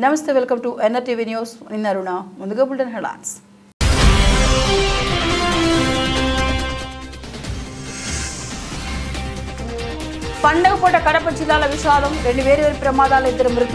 నమస్తే welcome to NRTV news నిన్న అరుణ ముందుగా బుల్టన్ హెడ్లైన్స్ పండగ పూట కడప జిల్లాల విషాదం రెండు వేరు వేరు ప్రమాదాల ఇద్దరు మృతి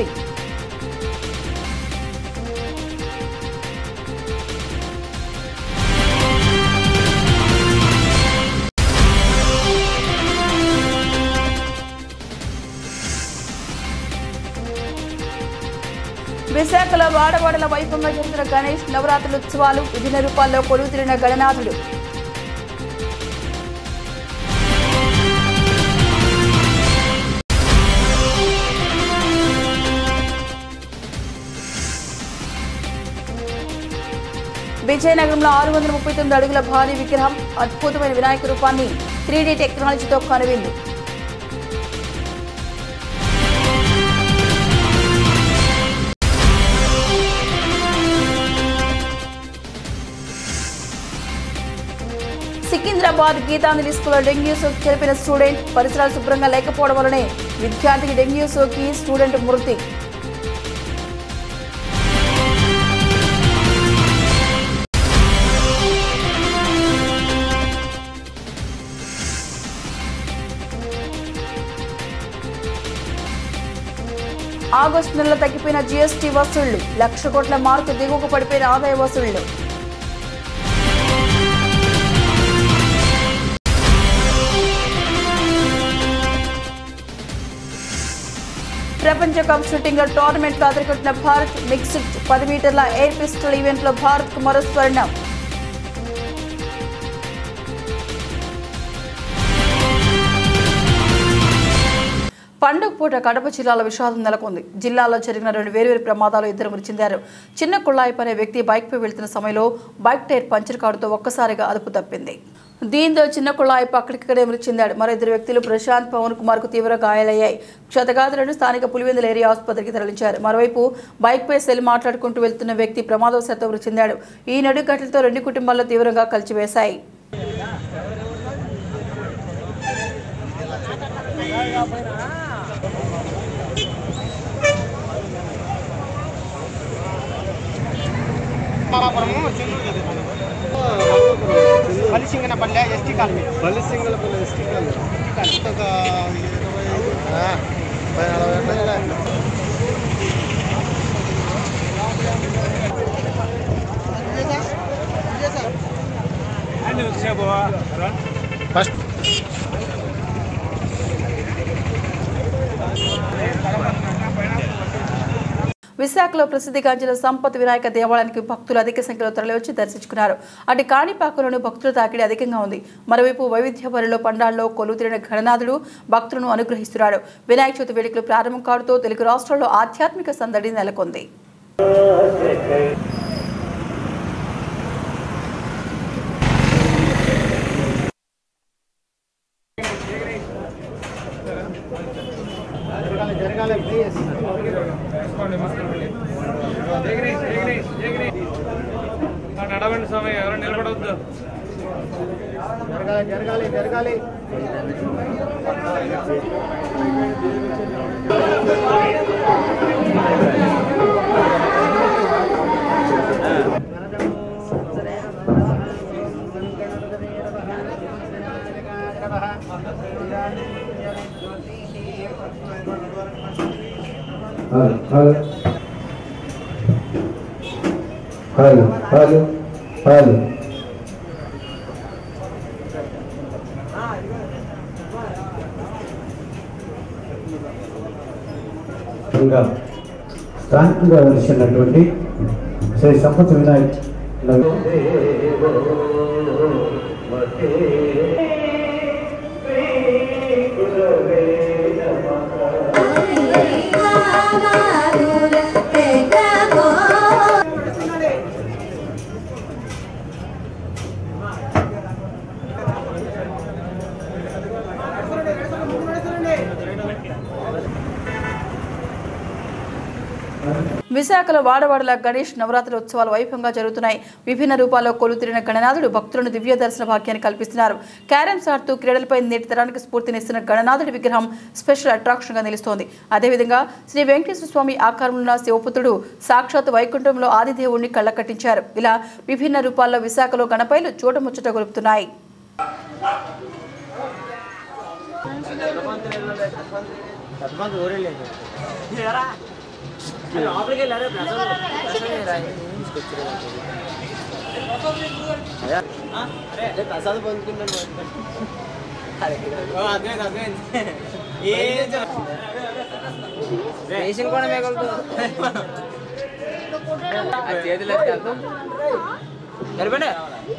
విశాఖలో వాడవాడల వైభవంగా జరుగుతున్న గణేష్ నవరాత్రుల ఉత్సవాలు విభిన్న రూపాల్లో కొలువు తిరిగిన గణనాథుడు విజయనగరంలో ఆరు వందల ముప్పై తొమ్మిది అడుగుల భారీ విగ్రహం అద్భుతమైన వినాయక రూపాన్ని త్రీ టెక్నాలజీతో కనువిందు సికింద్రాబాద్ గీతాంజలి స్కూల్లో డెంగ్యూ సోకి చెరిపిన స్టూడెంట్ పరిసరాలు శుభ్రంగా లేకపోవడం వల్లనే విద్యార్థికి డెంగ్యూ సోకి స్టూడెంట్ మృతి ఆగస్టు నెలలో తగ్గిపోయిన జీఎస్టీ వసూళ్లు లక్ష కోట్ల మార్కు దిగువకు పడిపోయిన ఆదాయ వసూళ్లు ప్రపంచ కప్ షూటింగ్ లో టోర్నమెంట్ లో అదరగొట్టిన భారత్ మిక్స్డ్ పది మీటర్ల ఎయిర్ పిస్టల్ ఈవెంట్ లో భారత్ కు మరో స్వర్ణం పండుగ పూట కడప జిల్లాలో విషాదం నెలకొంది జిల్లాలో జరిగిన రెండు వేర్వేరు ప్రమాదాలు ఇద్దరు మృతి చెందారు చిన్న కుళ్ళాయిపై అనే వ్యక్తి బైక్పై వెళ్తున్న సమయంలో బైక్ టైర్ పంచర్ కావడంతో ఒక్కసారిగా అదుపు తప్పింది దీంతో చిన్న కుళ్ళాయిపై అక్కడిక్కడే మృతి చెందాడు మరో ఇద్దరు వ్యక్తులు ప్రశాంత్ పవన్ కుమార్ కు తీవ్ర గాయాలయ్యాయి క్షతగాతులను స్థానిక పులివెందుల ఏరియా ఆసుపత్రికి తరలించారు మరోవైపు బైక్పై సెల్ మాట్లాడుకుంటూ వెళ్తున్న వ్యక్తి ప్రమాదవశాత్తు మృతి చెందాడు ఈ నడు ఘటనతో రెండు కుటుంబాల్లో తీవ్రంగా కలిచివేశాయి మాపురము చెన్నూరు పల్లిసింగనపల్లె ఎస్టీ కాలనీ పల్లి సింగల్ పల్లి ఎస్టీ కాలనీ ఒక ఇరవై ఆ, పది నలభై గంటలే. ఫస్ట్ విశాఖలో ప్రసిద్ధిగాంచిన సంపత్ వినాయక దేవాలయానికి భక్తులు అధిక సంఖ్యలో తరలివచ్చి దర్శించుకున్నారు అటు కాణిపాకంలోని భక్తుల తాకిడి అధికంగా ఉంది మరోవైపు వైవిధ్యపరిలో పండాల్లో కొలువుతీరిన గణనాథుడు భక్తులను అనుగ్రహిస్తున్నాడు వినాయక చవితి వేడుకలు ప్రారంభం కావడంతో తెలుగు రాష్ట్రాల్లో ఆధ్యాత్మిక సందడి నెలకొంది జరగాలి జరగాలి ప్లీజ్ నడవండి స్వామి ఎవరు నిలబడవద్దు జరగాలి జరగాలి జరగాలి hello hello hello hello hello ఇంకా స్థానికంగా వెలిసినటువంటి శ్రీ సంపత్ వినాయక్ విశాఖలో వాడవాడల గణేష్ నవరాత్రి ఉత్సవాలు వైభవంగా జరుగుతున్నాయి విభిన్న రూపాల్లో కొలుతిరిన గణనాథుడు భక్తులను దివ్య దర్శన భాగ్యాన్ని కల్పిస్తున్నారు క్యారమ్స్ ఆడుతూ క్రీడలపై నేటి తరానికి స్ఫూర్తినిస్తున్న గణనాథుడి విగ్రహం స్పెషల్ అట్రాక్షన్ గా నిలుస్తోంది అదేవిధంగా శ్రీ వెంకటేశ్వర స్వామి ఆకారంలో ఉన్న శివపుత్రుడు సాక్షాత్ వైకుంఠంలో ఆదిదేవుణ్ణి కళ్ళకట్టించారు ఇలా విభిన్న రూపాల్లో విశాఖలో గణపైలు చూడముచ్చట గొలుపుతున్నాయి ప్రసాద్ పొందుకున్నాను రేషన్ కూడా మిగలదు ఆ చేతులు ఎత్తి వెళ్తాం నిలబడి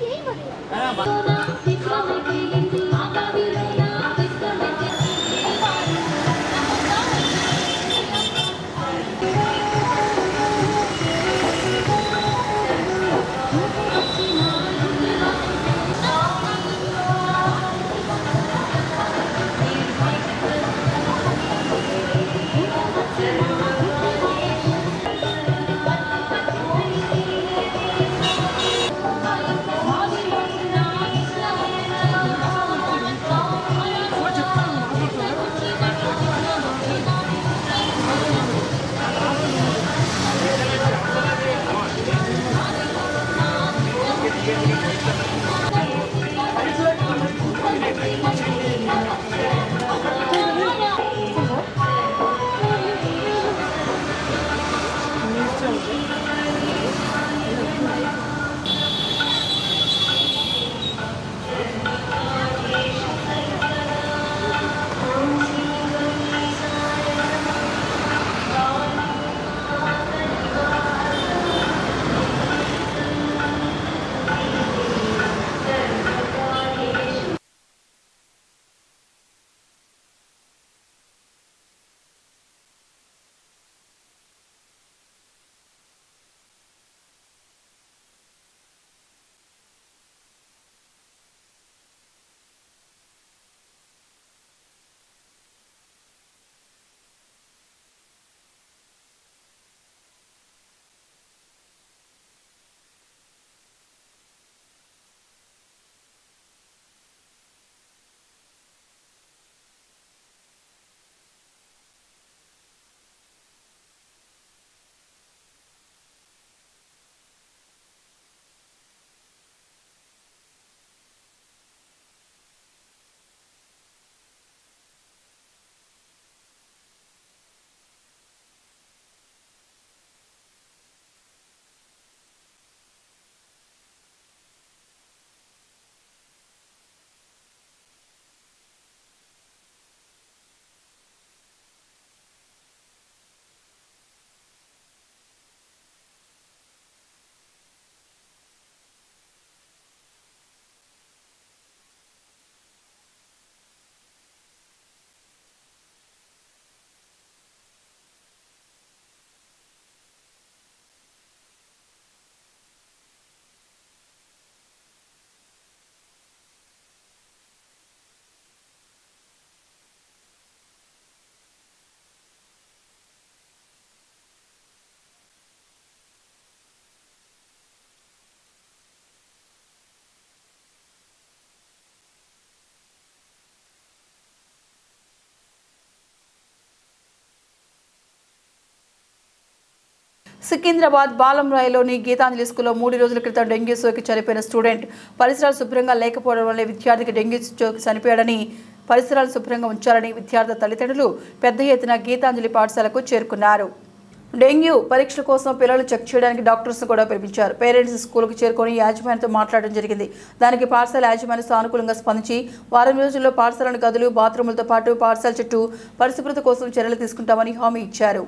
సికింద్రాబాద్ బాలంరాయిలోని గీతాంజలి స్కూల్లో మూడు రోజుల క్రితం డెంగ్యూ సోకి చనిపోయిన స్టూడెంట్ పరిసరాలు శుభ్రంగా లేకపోవడం వల్లే విద్యార్థికి డెంగ్యూ సోకి చనిపోయాడని పరిసరాలు శుభ్రంగా ఉంచాలని విద్యార్థి తల్లిదండ్రులు పెద్ద ఎత్తున గీతాంజలి పాఠశాలకు చేరుకున్నారు డెంగ్యూ పరీక్షల కోసం పిల్లలు చెక్ చేయడానికి డాక్టర్స్ కూడా పిలిపించారు పేరెంట్స్ స్కూల్కి చేరుకొని యాజమాన్యంతో మాట్లాడడం జరిగింది దానికి పాఠశాల యాజమాన్యం సానుకూలంగా స్పందించి వారం రోజుల్లో పాఠశాలను గదులు బాత్రూములతో పాటు పాఠశాల చుట్టూ పరిశుభ్రత కోసం చర్యలు తీసుకుంటామని హామీ ఇచ్చారు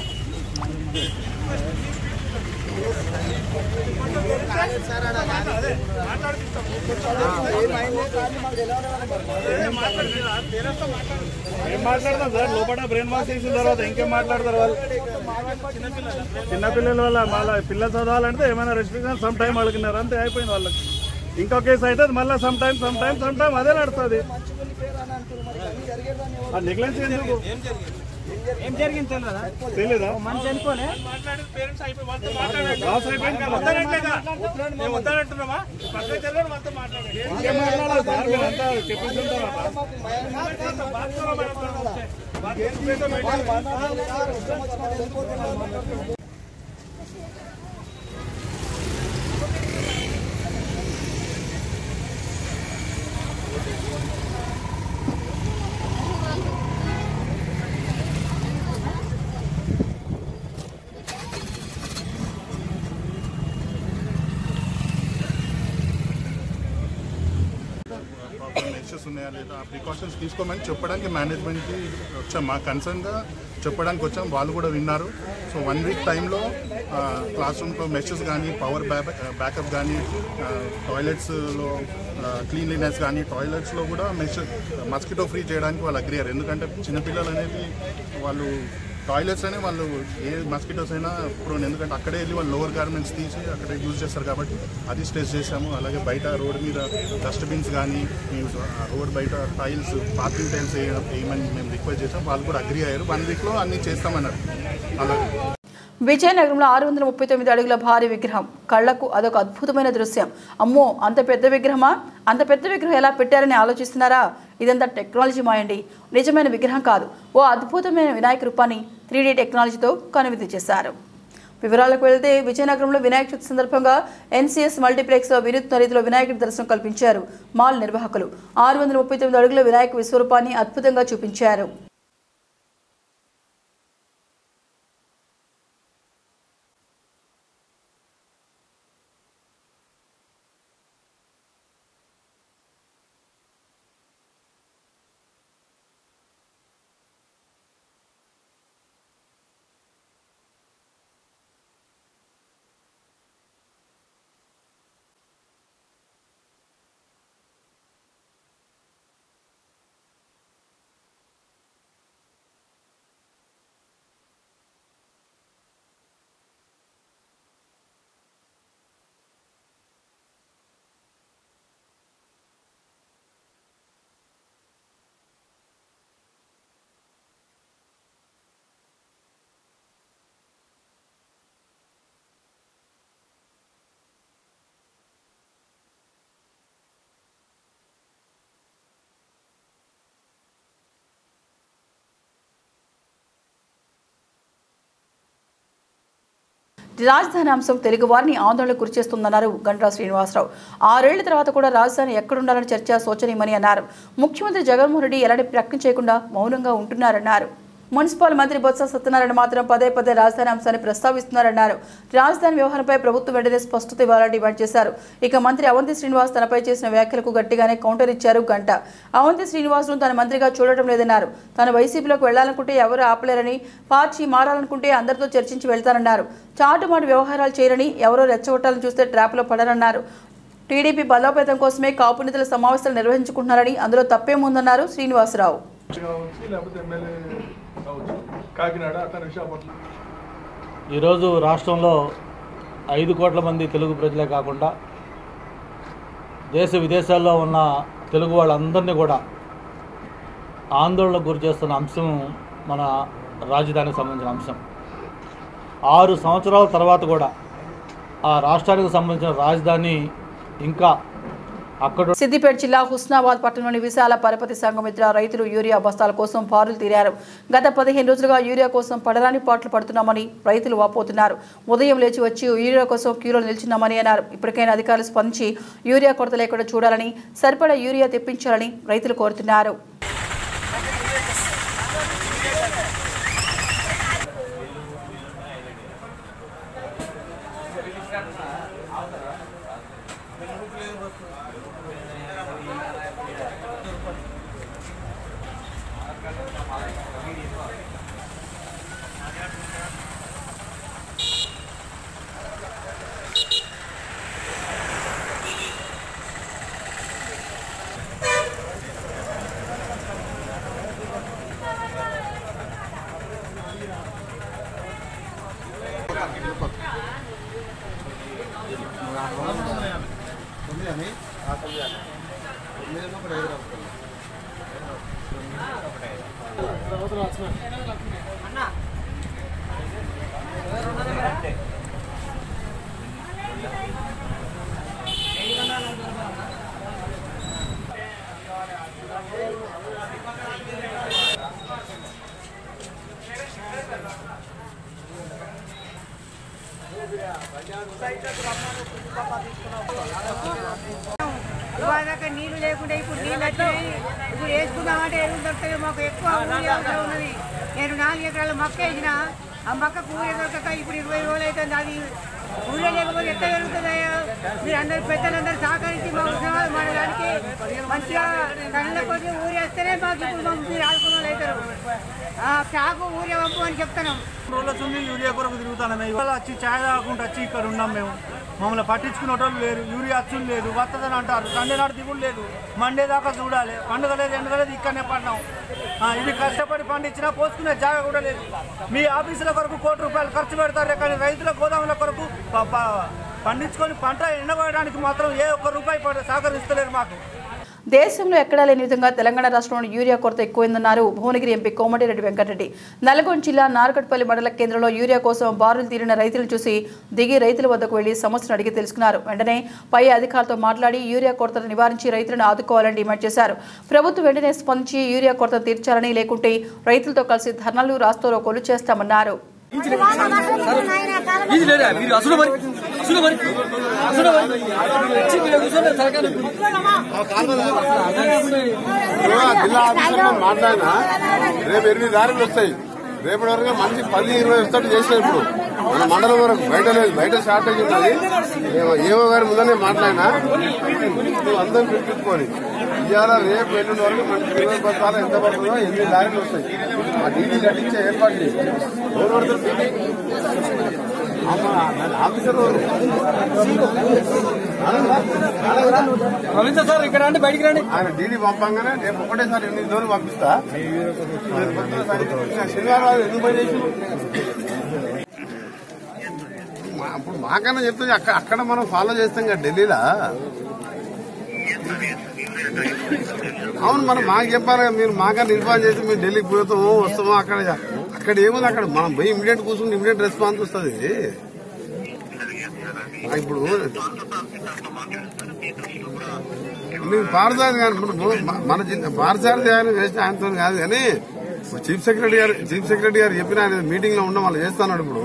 ఏం మాట్లాడతాం సార్ లోపల బ్రెయిన్ వాష్ చేసిన తర్వాత ఇంకేం మాట్లాడతారు వాళ్ళు చిన్నపిల్లల వల్ల మళ్ళీ పిల్లలు చదవాలంటే ఏమైనా రెస్ట్రిక్షన్ సమ్ టైం అడిగినారు అంతే అయిపోయింది వాళ్ళకి ఇంకో కేసు అయితే మళ్ళీ some time some time some time అదే నడుస్తుంది నెగ్లెన్స్ ఎందుకు ఏం జరిగింది తెలియదా తెలీదా మనిషి చనిపోలే మాట్లాడేది పేరెంట్స్ అయిపోయి వాళ్ళతో మాట్లాడండి లాస్ అయిపోయింది కదా వద్దనట్లేదా? మేము వద్దనంటున్నామా పక్కన జరగండి వాళ్ళతో మాట్లాడండి ఇంకేం మాట్లాడాలి సార్ మీరంతా చెప్పించిన తర్వాత ప్రాపర్ మెషర్స్ ఉన్నాయా లేదా ఆ ప్రికాషన్స్ తీసుకోమని చెప్పడానికి మేనేజ్మెంట్కి వచ్చాం మా కన్సర్న్గా చెప్పడానికి వచ్చాం వాళ్ళు కూడా విన్నారు సో వన్ వీక్ టైంలో క్లాస్ రూమ్లో మెషర్స్ కానీ పవర్ బ్యాకప్ కానీ టాయిలెట్స్లో క్లీన్లీనెస్ కానీ టాయిలెట్స్లో కూడా మెషర్ మస్కిటో ఫ్రీ చేయడానికి వాళ్ళు అగ్రి అయ్యారు ఎందుకంటే చిన్నపిల్లలు అనేది వాళ్ళు టాయిలెట్స్ అనే వాళ్ళు ఏ మస్కిటోస్ అయినా ఇప్పుడు ఎందుకంటే అక్కడే వెళ్ళి వాళ్ళు లోవర్ గార్మెంట్స్ తీసి అక్కడే యూజ్ చేస్తారు కాబట్టి అది స్ట్రెస్ చేశాము అలాగే బయట రోడ్ మీద డస్ట్బిన్స్ కానీ రోడ్ బయట టైల్స్ పార్కింగ్ టైల్స్ వేయమని మేము రిక్వెస్ట్ చేసాం వాళ్ళు కూడా అగ్రి అయ్యారు వన్ వీక్లో అన్నీ చేస్తామన్నారు అలాగే విజయనగరంలో ఆరు వందల ముప్పై తొమ్మిది అడుగుల భారీ విగ్రహం కళ్లకు అదొక అద్భుతమైన దృశ్యం అమ్మో అంత పెద్ద విగ్రహమా అంత పెద్ద విగ్రహం ఎలా పెట్టారని ఆలోచిస్తున్నారా ఇదంతా టెక్నాలజీ మాయండి నిజమైన విగ్రహం కాదు ఓ అద్భుతమైన వినాయక రూపాన్ని త్రీ టెక్నాలజీతో కనువిందు చేశారు వివరాలకు వెళ్తే విజయనగరంలో వినాయక చవితి సందర్భంగా ఎన్సీఎస్ మల్టీప్లెక్స్ లో వినూత్న రీతిలో వినాయకుడి దర్శనం కల్పించారు మాల్ నిర్వాహకులు ఆరు వందల ముప్పై తొమ్మిది అడుగుల వినాయక విశ్వరూపాన్ని అద్భుతంగా చూపించారు రాజధాని అంశం తెలుగు వారిని ఆందోళనకు గురిచేస్తుందన్నారు గంటా శ్రీనివాసరావు ఆరేళ్ల తర్వాత కూడా రాజధాని ఎక్కడుండాలని చర్చ శోచనీయమని అన్నారు ముఖ్యమంత్రి జగన్మోహన్ రెడ్డి ఎలాంటి ప్రకటన చేయకుండా మౌనంగా ఉంటున్నారన్నారు మున్సిపల్ మంత్రి బొత్స సత్యనారాయణ మాత్రం పదే పదే రాజధాని అంశాన్ని ప్రస్తావిస్తున్నారన్నారు రాజధాని వ్యవహారంపై ప్రభుత్వం వెంటనే స్పష్టత ఇవ్వాలని డిమాండ్ చేశారు ఇక మంత్రి అవంతి శ్రీనివాస్ తనపై చేసిన వ్యాఖ్యలకు గట్టిగానే కౌంటర్ ఇచ్చారు గంట అవంతి శ్రీనివాస్ను తన మంత్రిగా చూడటం లేదన్నారు తాను వైసీపీలోకి వెళ్లాలనుకుంటే ఎవరు ఆపలేరని పార్టీ మారాలనుకుంటే అందరితో చర్చించి వెళ్తానన్నారు చాటుమాటు వ్యవహారాలు చేయరని ఎవరో రెచ్చగొట్టాలని చూస్తే ట్రాప్లో పడరన్నారు టీడీపీ బలోపేతం కోసమే కాపు నేతల సమావేశాలు నిర్వహించుకుంటున్నారని అందులో తప్పేముందన్నారు శ్రీనివాసరావు కావచ్చు లేకపోతే ఎమ్మెల్యే కావచ్చు కాకినాడ అట్లా విశాఖపట్నం ఈరోజు రాష్ట్రంలో ఐదు కోట్ల మంది తెలుగు ప్రజలే కాకుండా దేశ విదేశాల్లో ఉన్న తెలుగు వాళ్ళందరినీ కూడా ఆందోళనకు గురి చేస్తున్న అంశం మన రాజధానికి సంబంధించిన అంశం ఆరు సంవత్సరాల తర్వాత కూడా ఆ రాష్ట్రానికి సంబంధించిన రాజధాని ఇంకా అక్కడ సిద్దిపేట జిల్లా హుస్నాబాద్ పట్టణంలోని విశాల పరపతి సంఘమిత్ర రైతులు యూరియా బస్తాల కోసం బారులు తీరారు గత పదిహేను రోజులుగా యూరియా కోసం పడరాని పాటలు పడుతున్నామని రైతులు వాపోతున్నారు ఉదయం లేచి వచ్చి యూరియా కోసం క్యూలో నిల్చున్నామని అన్నారు ఇప్పటికైనా అధికారులు స్పందించి యూరియా కొరత లేకుండా చూడాలని సరిపడా యూరియా తెప్పించాలని రైతులు కోరుతున్నారు ఇవాళ నీళ్లు లేకుండా ఇప్పుడు నీళ్ళు వచ్చినాయి ఇప్పుడు వేసుకుందామంటే ఎరువులు దొరుకుతాయి మాకు ఎక్కువ ఊరి అవసరం ఉన్నది నేను నాలుగు ఎకరాల మొక్క వేసిన ఆ మొక్క ఊరే దొరకక ఇప్పుడు ఇరవై రోజులు అవుతుంది అది ఊళ్ళో లేకపోతే ఎట్లా జరుగుతుందయ్యా మీరు అందరు పెద్దలందరూ సహకరించి మా ఉద్యమాలు మనడానికి మంచిగా కళ్ళ కొద్ది ఊరేస్తేనే మాకు ఇప్పుడు మాకు మీరు ఆడుకున్న వాళ్ళు అవుతారు ఆ చాకు ఊరే పంపు అని చెప్తున్నాం రోజుల చున్నీ యూరియా కొరకు తిరుగుతాను ఇవాళ వచ్చి ఛాయ్ తాగకుండా వచ్చి ఇక్కడ ఉన్నాం మేము మమ్మల్ని పట్టించుకునే వాళ్ళు లేరు యూరియా అచ్చులు లేదు వస్తుందని అంటారు సండే నాడు దిగులు లేదు మండే దాకా చూడాలి పండుగ లేదు ఎండుగ లేదు ఇక్కడనే పడినాం ఆ, ఇది కష్టపడి పండించినా పోసుకునే జాగా కూడా లేదు మీ ఆఫీసుల కొరకు కోటి రూపాయలు ఖర్చు పెడతారు కానీ రైతుల గోదాముల కొరకు ప- ప- పండించుకొని పంట ఎండబడడానికి మాత్రం ఏ ఒక్క రూపాయి పడ- సహకరిస్తలేరు మాకు దేశంలో ఎక్కడా లేని విధంగా తెలంగాణ రాష్ట్రంలో యూరియా కొరత ఎక్కువైందన్నారు భువనగిరి ఎంపీ కోమటిరెడ్డి వెంకటరెడ్డి నల్గొండ జిల్లా నార్కట్పల్లి మండల కేంద్రంలో యూరియా కోసం బారులు తీరిన రైతులను చూసి దిగి రైతుల వద్దకు వెళ్లి సమస్యను అడిగి తెలుసుకున్నారు వెంటనే పై అధికారులతో మాట్లాడి యూరియా కొరతను నివారించి రైతులను ఆదుకోవాలని డిమాండ్ చేశారు ప్రభుత్వం వెంటనే స్పందించి యూరియా కొరత తీర్చాలని లేకుంటే రైతులతో కలిసి ధర్నాలు రాస్తోరోకోలు చేస్తామన్నారు ఇది లేదా మీరు అసలు మరి అసలు మరి అసలు మరి వచ్చి మీరు కూర్చోండి, సరకారు. జిల్లా ఆఫీసర్తో మాట్లాడినా రేపు ఎనిమిది దారులు వస్తాయి రేపటి వరకు మంచి పది ఇరవై వస్తాడు చేసినారు ఇప్పుడు మన మండలం వరకు బయట లేదు బయట షార్టేజ్ ఉన్నది ఏమో ఏవో గారి ముందనే మాట్లాడినా నువ్వు అందరం పిలిపించుకొని ఇవాళ రేపు ఎల్లుండి వరకు మనకి ఇరవై బస్తాలు ఎంత పడుతుందో ఎనిమిది దారులు వస్తాయి ఆ డీడీ కట్టించే ఏర్పాటు చేయి ఎవరు పడతారు అమ్మా, ఆఫీసర్ ఎవరు? రవీంద్ర సార్ ఇక్కడ రండి బయటికి రండి ఆయన డీడీ పంపంగానే రేపు ఒకటేసారి ఎనిమిది రోజులు పంపిస్తా రేపు పొద్దున్న సాయంత్రం శనివారం రోజు ఎందుకు పని చేసి మా- అప్పుడు మాకన్నా చెప్తుంది అక్కడ అక్కడ మనం ఫాలో చేస్తాం కదా ఢిల్లీలో అవును మనం మాకు చెప్పాలి కదా, మీరు మాకన్నా ఇన్ఫార్మ్ చేసి మీరు ఢిల్లీకి పోతాము వస్తాము అక్కడ అక్కడ ఏముంది అక్కడ మనం పోయి ఇమీడియట్ కూర్చుంటే ఇమీడియట్ రెస్పాన్స్ వస్తుంది ఆ, ఇప్పుడు మీరు పారసారథి గారు ఇప్పుడు మన- మన జిల్లా పారసారథి గారిని వేస్తే ఆయనతో కాదు కానీ చీఫ్ సెక్రటరీ గారు చీఫ్ సెక్రటరీ గారు చెప్పిన ఆయన మీటింగ్ లో ఉండడం వాళ్ళు చేస్తున్నాడు ఇప్పుడు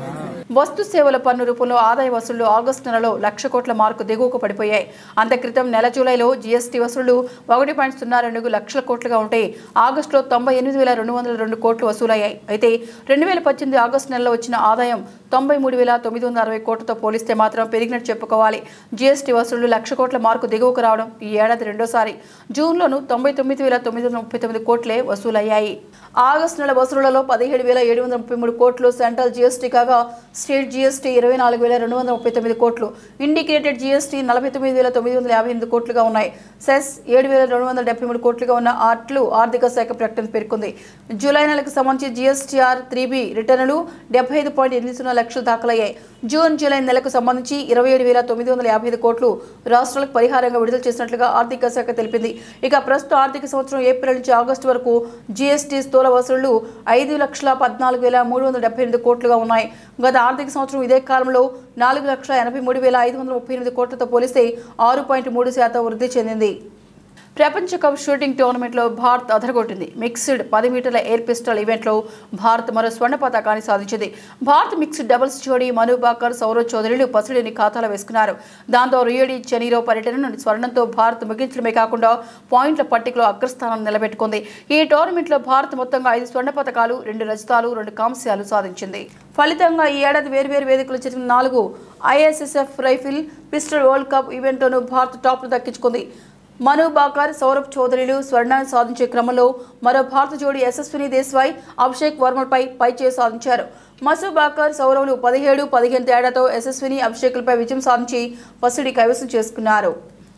వస్తు సేవల పన్ను రూపంలో ఆదాయ వసూళ్లు ఆగస్టు నెలలో లక్ష కోట్ల మార్కు దిగువకు పడిపోయాయి అంత క్రితం నెల జూలైలో జీఎస్టీ వసూళ్లు ఒకటి పాయింట్ సున్నా రెండు లక్షల కోట్లుగా ఉంటే ఆగస్టులో తొంభై ఎనిమిది వేల రెండు వందల రెండు కోట్లు వసూలయ్యాయి అయితే రెండు వేల పద్దెనిమిది ఆగస్టు నెలలో వచ్చిన ఆదాయం తొంభై మూడు వేల తొమ్మిది వందల అరవై కోట్లతో పోలిస్తే మాత్రం పెరిగినట్టు చెప్పుకోవాలి జీఎస్టీ వసూళ్లు లక్ష కోట్ల మార్కు దిగువకు రావడం ఈ ఏడాది రెండోసారి జూన్లోనూ తొంభై తొమ్మిది వేల తొమ్మిది వందల ముప్పై తొమ్మిది కోట్లే వసూలయ్యాయి ఆగస్టు నెల వసూళ్లలో పదిహేడు వేల ఏడు వందల ముప్పై మూడు కోట్లు సెంట్రల్ జీఎస్టీ కాగా స్టేట్ జీఎస్టీ ఇరవై నాలుగు వేల రెండు వందల ముప్పై తొమ్మిది కోట్లు ఇండికేటెడ్ జీఎస్టీ నలభై తొమ్మిది వేల తొమ్మిది వందల యాభై ఎనిమిది కోట్లుగా ఉన్నాయి సెస్ ఏడు వేల రెండు వందల డెబ్బై మూడు కోట్లుగా ఉన్న అట్లు ఆర్థిక శాఖ ప్రకటన పేర్కొంది జూలై నెలకు సంబంధించి జీఎస్టీఆర్ త్రీ బి రిటర్నులు డెబ్బై ఐదు పాయింట్ ఎనిమిది సున్నా లక్షలు దాఖలయ్యాయి జూన్ జూలై నెలకు సంబంధించి ఇరవై ఏడు వేల తొమ్మిది వందల యాభై ఐదు కోట్లు రాష్ట్రాలకు పరిహారంగా విడుదల చేసినట్లుగా ఆర్థిక శాఖ తెలిపింది ఇక ప్రస్తుత ఆర్థిక సంవత్సరం ఏప్రిల్ నుంచి ఆగస్టు వరకు జీఎస్టీ స్థూల వసూళ్లు ఐదు లక్షల పద్నాలుగు వేల మూడు వందల డెబ్బై ఎనిమిది కోట్లుగా ఉన్నాయి గత ఆర్థిక సంవత్సరం ఇదే కాలంలో నాలుగు లక్షల ఎనభై మూడు వేల ఐదు వందల ముప్పై ఎనిమిది కోట్లతో పోలిస్తే ఆరు పాయింట్ మూడు శాతం వృద్ధి చెందింది ప్రపంచ కప్ షూటింగ్ టోర్నమెంట్లో భారత్ అదరగొట్టింది మిక్స్డ్ పది మీటర్ల ఎయిర్ పిస్టల్ ఈవెంట్లో భారత్ మరో స్వర్ణ పతాకాన్ని సాధించింది భారత్ మిక్స్డ్ డబుల్స్ జోడీ మను బాకర్ సౌరవ్ చౌదరిలు పసిడిని ఖాతాలో వేసుకున్నారు దాంతో రియోడి చెనీరో పర్యటనను స్వర్ణంతో భారత్ ముగించడమే కాకుండా పాయింట్ల పట్టికలో అగ్రస్థానం నిలబెట్టుకుంది ఈ టోర్నమెంట్లో భారత్ మొత్తంగా ఐదు స్వర్ణ పతకాలు రెండు రజతాలు రెండు కాంస్యాలు సాధించింది ఫలితంగా ఈ ఏడాది వేర్వేరు వేదికలు జరిగిన నాలుగు ISSF rifle pistol world cup ఈవెంట్లోనూ భారత్ టాప్ను దక్కించుకుంది మను బాకర్ సౌరభ్ చౌదరిలు స్వర్ణాన్ని సాధించే క్రమంలో మరో భారత జోడీ యశస్విని దేశ్వాయ్ అభిషేక్ వర్మపై పైచే సాధించారు మసు బాకర్ సౌరవ్లు పదిహేడు పదిహేను తేడాతో యశస్విని అభిషేక్లపై విజయం సాధించి పసిడి కైవసం చేసుకున్నారు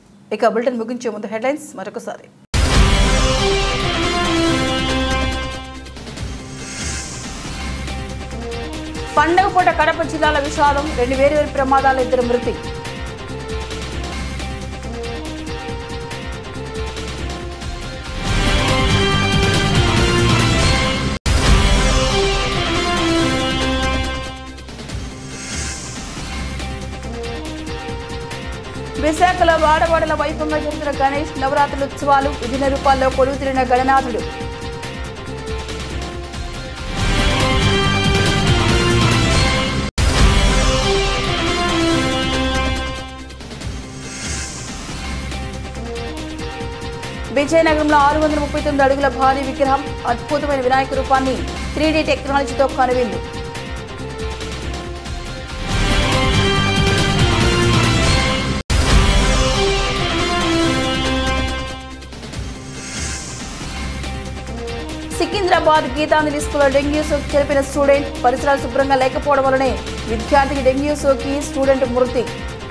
ఇక బులెటిన్ ముగించే ముందు హెడ్లైన్స్ మరొకసారి పండగ పూట కడప జిల్లాల విషాదం రెండు వేర్వేరు ప్రమాదాల ఇద్దరు మృతి వాడవాడల వైభవంగా జరుగుతున్న గణేష్ నవరాత్రుల ఉత్సవాలు విభిన్న రూపాల్లో కొలువు తిరిగిన గణనాథుడు విజయనగరంలో ఆరు వందల ముప్పై తొమ్మిది అడుగుల భారీ విగ్రహం అద్భుతమైన వినాయక రూపాన్ని త్రీ టెక్నాలజీతో కనువిందు సికింద్రాబాద్ గీతాంజలి స్కూల్లో డెంగ్యూ సోకి చెరిపిన స్టూడెంట్ పరిసరాలు శుభ్రంగా లేకపోవడం వల్లనే విద్యార్థికి డెంగ్యూ సోకి స్టూడెంట్ మృతి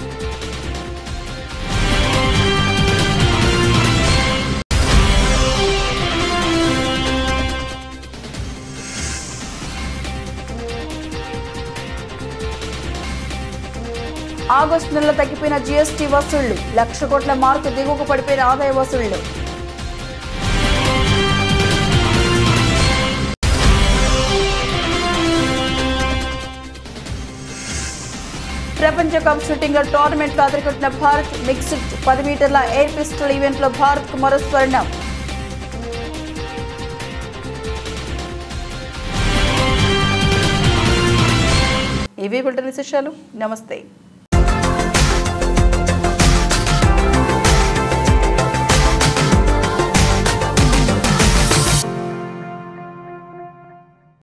ఆగస్టు నెలలో తగ్గిపోయిన జీఎస్టీ వసూళ్లు లక్ష కోట్ల మార్కు దిగువకు పడిపోయిన ఆదాయ వసూళ్లు ప్రపంచ కప్ షూటింగ్ లో టోర్నమెంట్ లో అదరగొట్టిన భారత్ మిక్స్డ్ పది మీటర్ల ఎయిర్ పిస్టల్ ఈవెంట్ లో భారత్ కు మరో స్వర్ణం ఇవి బులెటిన్ విశేషాలు నమస్తే